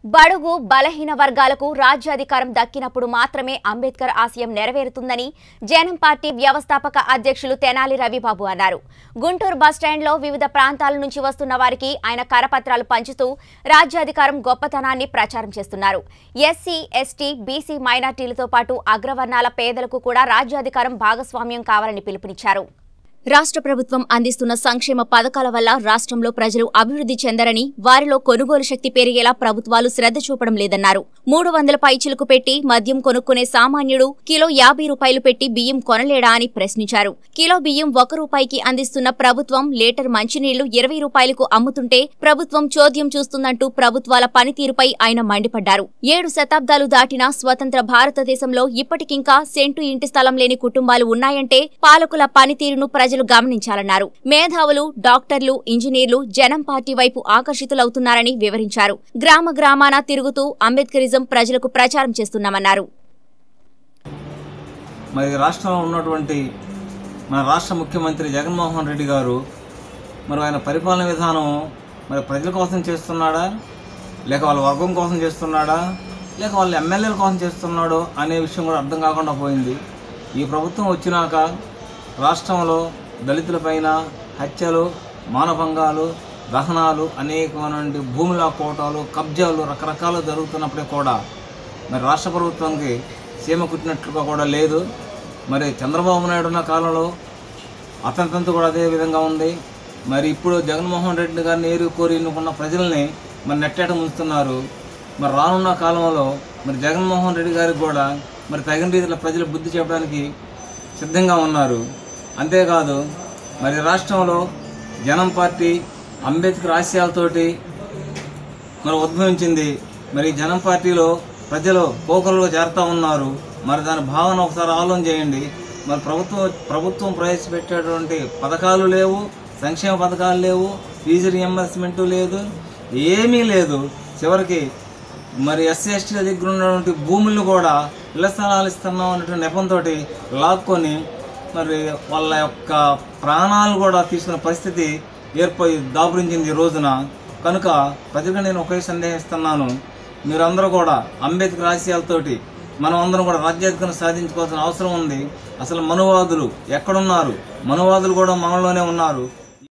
బడుగు బలహీన వర్గాలకు రాజ్యాధికారం దక్కినప్పుడు మాత్రమే అంబేద్కర్ ఆశయం నెరవేరుతుందని జనం పార్టీ వ్యవస్థాపక అధ్యక్షులు తెనాలి రవిబాబు అన్నారు గుంటూరు బస్టాండ్లో వివిధ ప్రాంతాల నుంచి వస్తున్న వారికి ఆయన కరపత్రాలు పంచుతూ రాజ్యాధికారం గొప్పతనాన్ని ప్రచారం చేస్తున్నారు ఎస్సీ ఎస్టీ బీసీ మైనార్టీలతో పాటు అగ్రవర్ణాల పేదలకు కూడా రాజ్యాధికారం భాగస్వామ్యం కావాలని పిలుపునిచ్చారు రాష్ట్ర ప్రభుత్వం అందిస్తున్న సంక్షేమ పథకాల వల్ల రాష్ట్రంలో ప్రజలు అభివృద్ధి చెందరని వారిలో కొనుగోలు శక్తి పెరిగేలా ప్రభుత్వాలు శ్రద్ధ చూపడం లేదన్నారు మూడు వందల పైచిలకు పెట్టి మద్యం కొనుక్కునే సామాన్యుడు కిలో యాభై రూపాయలు పెట్టి బియ్యం కొనలేడా అని ప్రశ్నించారు కిలో బియ్యం ఒక రూపాయికి అందిస్తున్న ప్రభుత్వం లీటర్ మంచినీళ్లు ఇరవై రూపాయలకు అమ్ముతుంటే ప్రభుత్వం చోద్యం చూస్తుందంటూ ప్రభుత్వాల పనితీరుపై ఆయన మండిపడ్డారు ఏడు శతాబ్దాలు దాటిన స్వతంత్ర భారతదేశంలో ఇప్పటికింకా సెంటు ఇంటి స్థలం లేని కుటుంబాలు ఉన్నాయంటే పాలకుల పనితీరును ప్రజలు గమనించాలన్నారు మేధావులు డాక్టర్లు ఇంజనీర్లు జనం పార్టీ వైపు ఆకర్షితులవుతున్నారని వివరించారు గ్రామ గ్రామాన తిరుగుతూ అంబేద్కరిజం ప్రజలకు ప్రచారం చేస్తున్నామన్నారు మరి రాష్ట్రంలో ఉన్నటువంటి మన రాష్ట్ర ముఖ్యమంత్రి జగన్మోహన్ రెడ్డి గారు మరి ఆయన పరిపాలన విధానం మరి ప్రజల కోసం చేస్తున్నాడా లేక వాళ్ళ వర్గం కోసం చేస్తున్నాడా లేక వాళ్ళ ఎమ్మెల్యేల కోసం చేస్తున్నాడో అనే విషయం కూడా అర్థం కాకుండా పోయింది ఈ ప్రభుత్వం వచ్చినాక రాష్ట్రంలో దళితులపైన హత్యలు మానభంగాలు దహనాలు అనేకమైనటువంటి భూముల కోటాలు కబ్జాలు రకరకాలు జరుగుతున్నప్పుడే కూడా మరి రాష్ట్ర ప్రభుత్వానికి సీమ కుట్టినట్లుగా కూడా లేదు మరి చంద్రబాబు నాయుడు ఉన్న కాలంలో అతని తంతు కూడా అదే విధంగా ఉంది మరి ఇప్పుడు జగన్మోహన్ రెడ్డి గారిని ఏరు కోరి ఎన్నుకున్న ప్రజల్ని మరి నెట్టేట ముంచుతున్నారు మరి రానున్న కాలంలో మరి జగన్మోహన్ రెడ్డి గారికి కూడా మరి తగిన రీతిలో ప్రజలు బుద్ధి చెప్పడానికి సిద్ధంగా ఉన్నారు అంతేకాదు మరి రాష్ట్రంలో జనం పార్టీ అంబేద్కర్ ఆశయాలతోటి మరి ఉద్భవించింది మరి ఈ జనం పార్టీలో ప్రజలు పోకరులుగా చేరుతా ఉన్నారు మరి దాని భావన ఒకసారి ఆలోచన చేయండి మరి ప్రభుత్వం ప్రభుత్వం ప్రవేశపెట్టేటువంటి పథకాలు లేవు సంక్షేమ పథకాలు లేవు ఫీజు రియంబర్స్మెంట్ లేదు ఏమీ లేదు చివరికి మరి ఎస్సీ ఎస్టీల దగ్గర ఉన్నటువంటి భూములను కూడా ఇళ్ల స్థలాలు ఇస్తున్నాం అనేటువంటి నెపంతో లాక్కొని మరి వాళ్ళ యొక్క ప్రాణాలు కూడా తీసుకున్న పరిస్థితి ఏర్పడి దాపురించింది ఈ రోజున కనుక ప్రజలుగా నేను ఒకే సందేహిస్తున్నాను మీరందరూ కూడా అంబేద్కర్ ఆశయాలతోటి మనం అందరం కూడా రాజ్యాధికారం సాధించుకోవాల్సిన అవసరం ఉంది అసలు మనువాదులు ఎక్కడున్నారు మనువాదులు కూడా మనలోనే ఉన్నారు